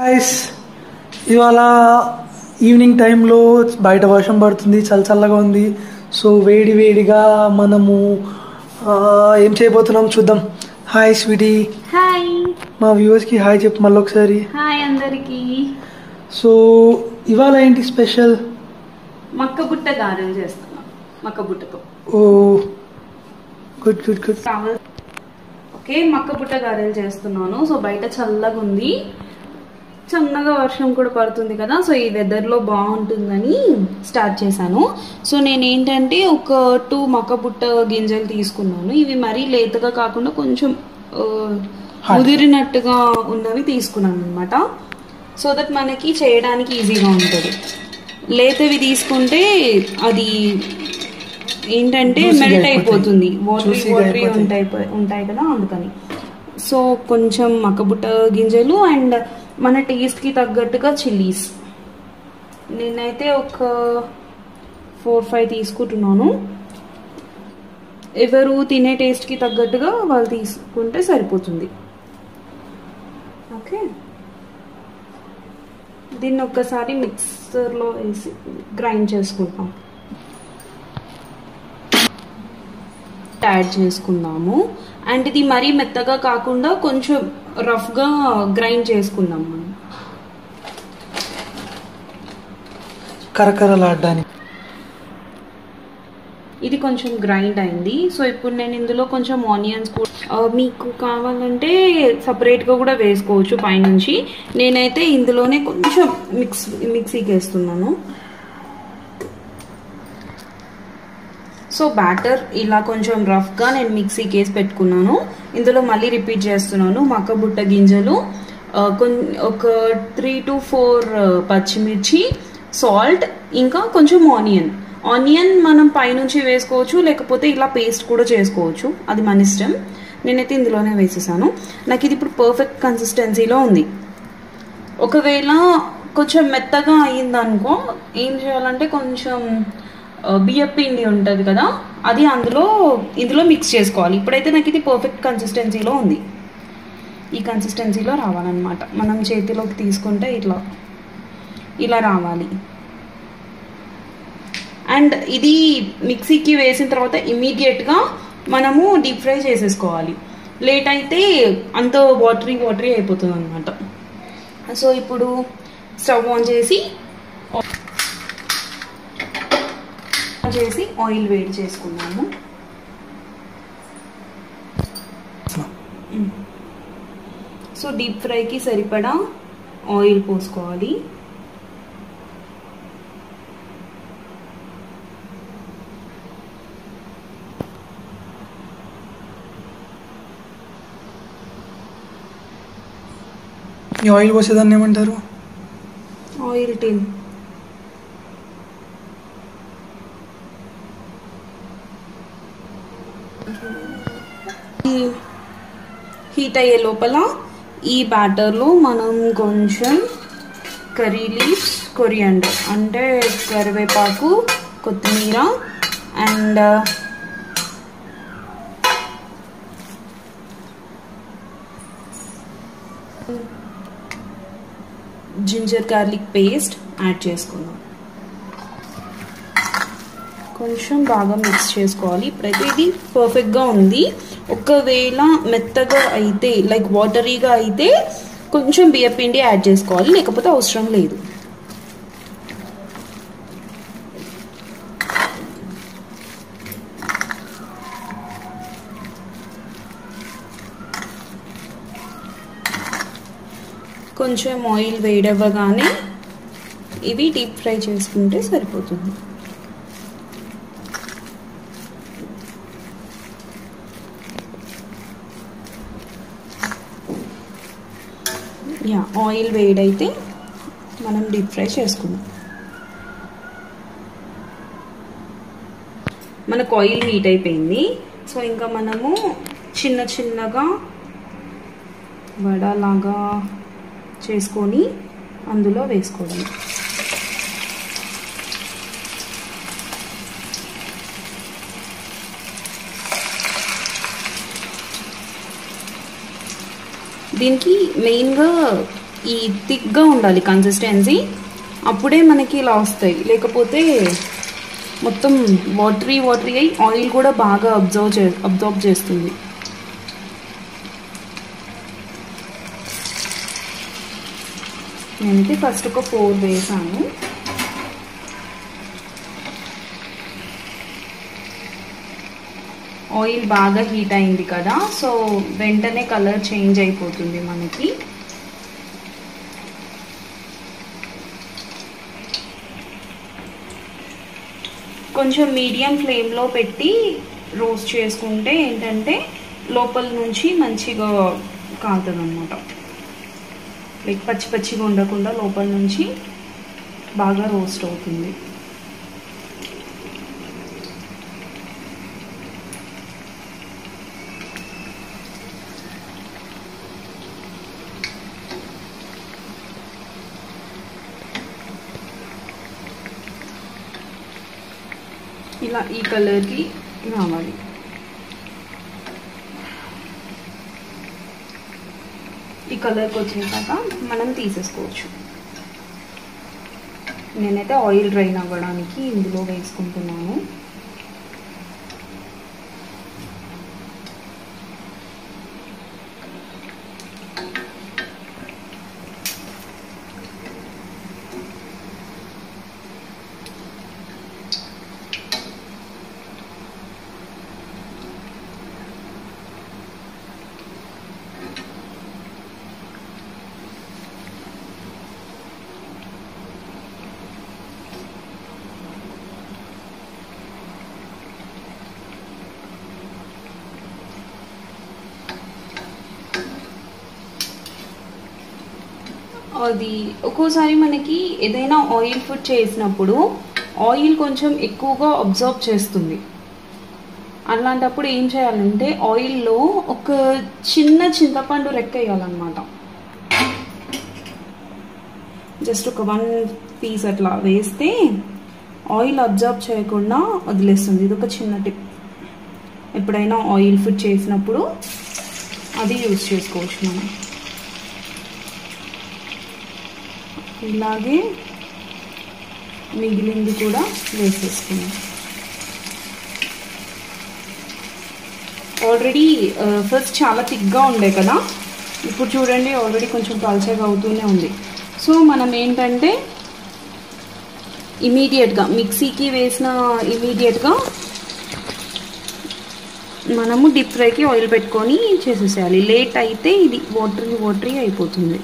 Guys ఇవాళ evening టైంలో బయట వర్షం పడుతుంది చల్ల చల్లగా ఉంది సో వేడి వేడిగా మనము ఆ, ఏం చేయబోతున్నాం చూద్దాం హాయ్ స్వీటీ హాయ్ మా వ్యూవర్స్కి హాయ్ చెప్పు మళ్ళీ ఒకసారి హాయ్ అందరికి సో ఇవాళ ఏంటి స్పెషల్ మక్క బుట్ట గారెలు చేస్తున్నాం మక్క బుట్టతో ఓ గుడ్ గుడ్ గుడ్ కావాలి ఓకే మక్క బుట్ట గారెలు చేస్తున్నాను సో బయట చల్లగా ఉంది చన్నగా వర్షం కూడా పడుతుంది కదా సో ఈ వెదర్లో బాగుంటుందని స్టార్ట్ చేశాను సో నేను ఏంటంటే ఒక టూ మక్క బుట్ట గింజలు తీసుకున్నాను ఇవి మరీ లేతగా కాకుండా కొంచెం ఆ, ముదిరినట్టుగా ఉన్నవి తీసుకున్నాను అనమాట సో దట్ మనకి చేయడానికి ఈజీగా ఉంటుంది లేతవి తీసుకుంటే అది ఏంటంటే Juicy గా మెల్ట్ అయిపోతాయి. అయిపోతుంది వాటరీ Juicy గా వాటరీ అయిపోతాయి. ఉంటాయి ఉంటాయి కదా అందుకని సో కొంచెం మక్కబుట్ట గింజలు అండ్ మన టేస్ట్కి తగ్గట్టుగా చిల్లీస్ నేనైతే ఒక ఫోర్ ఫైవ్ తీసుకుంటున్నాను ఎవరు తినే టేస్ట్కి తగ్గట్టుగా వాళ్ళు తీసుకుంటే సరిపోతుంది ఓకే దీన్ని ఒక్కసారి మిక్సర్లో వేసి గ్రైండ్ చేసుకుంటాం యాడ్ చేసుకుందాము అండ్ ఇది మరీ మెత్తగా కాకుండా కొంచెం రఫ్గా గ్రైండ్ చేసుకుందాం మనం కరకరలాడడానికి ఇది కొంచెం గ్రైండ్ అయింది సో ఇప్పుడు నేను ఇందులో కొంచెం ఆనియన్స్ కూడా ఆ, మీకు కావాలంటే సపరేట్గా కూడా వేసుకోవచ్చు పైనుంచి నేనైతే ఇందులోనే కొంచెం మిక్స్ మిక్సీకి వేస్తున్నాను సో బ్యాటర్ ఇలా కొంచెం రఫ్గా నేను మిక్సీకి వేసి పెట్టుకున్నాను ఇందులో మళ్ళీ రిపీట్ చేస్తున్నాను మక్కబుట్ట గింజలు ఆ, కొన్- ఒక త్రీ టు ఫోర్ పచ్చిమిర్చి సాల్ట్ ఇంకా కొంచెం ఆనియన్ ఆనియన్ మనం పైనుంచి వేసుకోవచ్చు లేకపోతే ఇలా పేస్ట్ కూడా చేసుకోవచ్చు అది మన ఇష్టం నేనైతే ఇందులోనే వేసేసాను నాకు ఇది ఇప్పుడు పర్ఫెక్ట్ కన్సిస్టెన్సీలో ఉంది ఒకవేళ కొంచెం మెత్తగా అయ్యిందనుకో ఏం చేయాలంటే కొంచెం ఆ, బియ్యం పిండి ఉంటుంది కదా అది అందులో ఇందులో మిక్స్ చేసుకోవాలి ఇప్పుడైతే నాకు ఇది పర్ఫెక్ట్ కన్సిస్టెన్సీలో ఉంది ఈ కన్సిస్టెన్సీలో రావాలన్నమాట మనం చేతిలోకి తీసుకుంటే ఇట్లా ఇలా రావాలి అండ్ ఇది మిక్సీకి వేసిన తర్వాత ఇమీడియట్గా మనము డీప్ ఫ్రై చేసేసుకోవాలి లేట్ అయితే అంత వాటరీ వాటరీ అయిపోతుంది అనమాట సో ఇప్పుడు స్టవ్ ఆన్ చేసి ఆన్ చేసి ఆయిల్ వేడి చేసుకున్నాము సో డీప్ ఫ్రైకి సరిపడా ఆయిల్ పోసుకోవాలి ఈ ఆయిల్ పోసేదాన్ని ఏమంటారు ఆయిల్ టిన్ హీట్ అయ్యే లోపల ఈ బ్యాటర్లో మనం కొంచెం కర్రీ లీవ్స్ కొరియండర్ అంటే కరివేపాకు కొత్తిమీర and ginger garlic paste add చేసుకుందాం కొంచెం బాగా మిక్స్ చేసుకోవాలి ఇప్పుడైతే ఇది పర్ఫెక్ట్గా ఉంది ఒకవేళ మెత్తగా అయితే లైక్ వాటరీగా అయితే కొంచెం బియ్యపిండి యాడ్ చేసుకోవాలి లేకపోతే అవసరం లేదు కొంచెం ఆయిల్ వేడవ్వగానే ఇవి డీప్ ఫ్రై చేసుకుంటే సరిపోతుంది యా ఆయిల్ వేడైతే మనం డీప్ ఫ్రై చేసుకుందాం మనకు ఆయిల్ హీట్ అయిపోయింది సో ఇంకా మనము చిన్న చిన్నగా వడలాగా చేసుకొని అందులో వేసుకోవాలి దీనికి మెయిన్గా ఈ థిక్గా ఉండాలి కన్సిస్టెన్సీ అప్పుడే మనకి ఇలా వస్తాయి లేకపోతే మొత్తం వాటరీ వాటరీ అయి ఆయిల్ కూడా బాగా అబ్జర్వ్ చే అబ్జర్వ్ చేస్తుంది నేనైతే ఫస్ట్ ఒక ఫోర్ వేసాను ఆయిల్ బాగా హీట్ అయింది కదా సో వెంటనే కలర్ చేంజ్ అయిపోతుంది మనకి కొంచెం మీడియం ఫ్లేమ్లో పెట్టి రోస్ట్ చేసుకుంటే ఏంటంటే లోపల నుంచి మంచిగా కాలుతుంది అనమాట లైక్ పచ్చి పచ్చిగా ఉండకుండా లోపల నుంచి బాగా రోస్ట్ అవుతుంది ఇలా ఈ కలర్కి రావాలి ఈ కలర్కి వచ్చినాక మనం తీసేసుకోవచ్చు నేనైతే ఆయిల్ డ్రైన్ అవ్వడానికి ఇందులో వేసుకుంటున్నాను అది ఒక్కోసారి మనకి ఏదైనా ఆయిల్ ఫుడ్ చేసినప్పుడు ఆయిల్ కొంచెం ఎక్కువగా అబ్జర్వ్ చేస్తుంది అలాంటప్పుడు ఏం చేయాలంటే ఆయిల్లో ఒక చిన్న చింతపండు రెక్క వేయాలన్నమాట జస్ట్ ఒక వన్ పీస్ అట్లా వేస్తే ఆయిల్ అబ్జర్వ్ చేయకుండా వదిలేస్తుంది ఇది ఒక చిన్న టిప్ ఎప్పుడైనా ఆయిల్ ఫుడ్ చేసినప్పుడు అది యూజ్ చేసుకోవచ్చు మనం ఇలాగే మిగిలింది కూడా వేసేసుకున్నాం ఆల్రెడీ ఫస్ట్ చాలా థిక్గా ఉండే కదా ఇప్పుడు చూడండి ఆల్రెడీ కొంచెం పల్చగా అవుతూనే ఉంది సో మనం ఏంటంటే ఇమీడియట్గా మిక్సీకి వేసిన ఇమీడియట్గా మనము డీప్ ఫ్రైకి ఆయిల్ పెట్టుకొని చేసేసేయాలి లేట్ అయితే ఇది వాటరీ వాటరీ అయిపోతుంది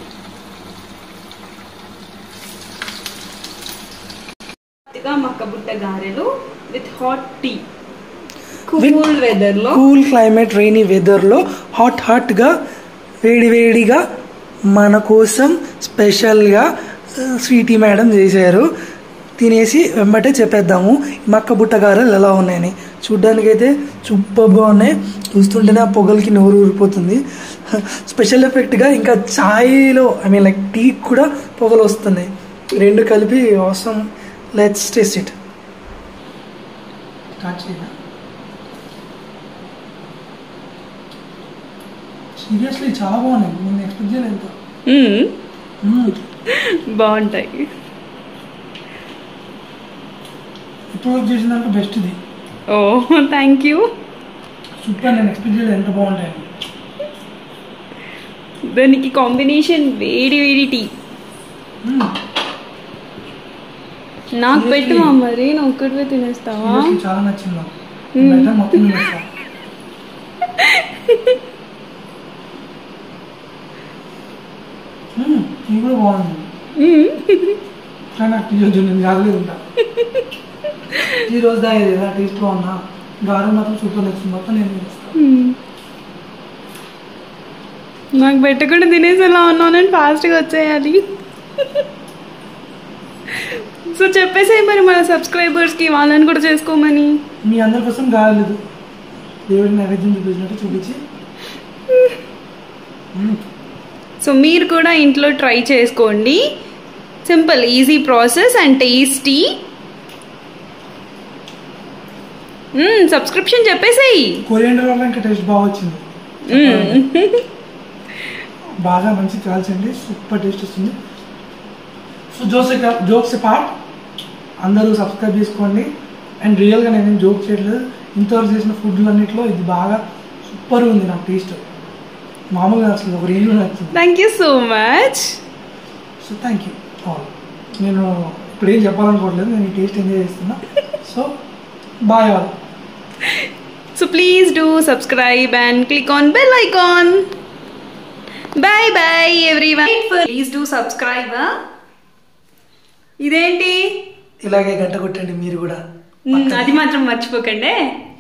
మక్కబుట్ట గారెలు విత్ హాట్ టీ కూల్ వెదర్లో కూల్ క్లైమేట్ రెయినీ వెదర్లో హాట్ హాట్గా వేడి వేడిగా మన కోసం స్పెషల్గా స్వీటీ మేడం చేశారు తినేసి వెంబటే చెప్పేద్దాము మక్క బుట్ట గారెలు ఎలా ఉన్నాయని చూడ్డానికైతే సూపర్గా ఉన్నాయి చూస్తుంటేనే ఆ పొగలకి నోరు ఊరిపోతుంది స్పెషల్ ఎఫెక్ట్గా ఇంకా ఛాయ్లో ఐ మీన్ లైక్ టీ కూడా పొగలు వస్తున్నాయి రెండు కలిపి అవసరం లెట్స్ టేస్ట్ ఇట్ స్టార్ట్ చేయనా సీరియస్లీ చాలా బాగున్నాయి నేను ఎక్స్పెక్ట్ చేయలేదు ఇంత బాగుంటాయి ఇప్పుడు వర్క్ చేసిన దాంట్లో బెస్ట్ ఇది ఓ థ్యాంక్ యూ సూపర్ నేను ఎక్స్పెక్ట్ చేయలేదు ఎంత బాగుంటాయని దానికి కాంబినేషన్ వేడి వేడి టీ మ్మ్. నాకు పెట్టు మా మరి నువ్వు ఒక్కటివే తినేస్తావా Seriously చాలా నచ్చింది నాకు బెటర్ మొత్తం తినేస్తా మ్మ్. ఇది కూడా బాగుంది మ్మ్. కానీ నాకు టీ వద్దు నేను కాగలేదు ఉంటా ఈ రోజు తాగేది నా టేస్ట్ బాగున్నా గారె మాత్రం సూపర్ నచ్చింది మొత్తం నేను తినేస్తా మ్మ్. నాకు పెట్టకుండా తినేసి ఎలా ఉన్నానని ఫాస్ట్గా వచ్చేయాలి సో చెప్పేసాయి మరి మన సబ్స్క్రైబర్స్కి వాళ్ళని కూడా చేసుకోమని మీ అందరి కోసం గాయలేదు దేవుడి నైవేద్యం చూపించినట్టు చూపించి మ్మ్. సో మీరు కూడా ఇంట్లో ట్రై చేసుకోండి simple easy process and tasty subscription చెప్పేసాయి కొరియండర్ వల్ల ఇంకా టేస్ట్ బాగా వచ్చింది బాగా మంచి కాల్చండి సూపర్ టేస్ట్ వస్తుంది సో జోక్స్ జోక్స్ పార్ట్ అందరూ సబ్స్క్రైబ్ చేసుకోండి అండ్ రియల్గా నేను జోక్ చేయట్లేదు ఇంతవరకు చేసిన ఫుడ్లు అన్నింటిలో ఇది బాగా సూపర్ ఉంది నాకు టేస్ట్ మామూలుగా అసలు ఒక రేంజ్ నచ్చింది thank you so much so thank you all నేను ఇప్పుడు ఏం చెప్పాలనుకోవట్లేదు నేను ఈ టేస్ట్ ఎంజాయ్ చేస్తున్నా so bye all so please do subscribe and click on bell icon bye bye everyone please do subscribe ఇదేంటి ఇలాగే గంట కొట్టండి మీరు కూడా మ్, అది మాత్రం మర్చిపోకండి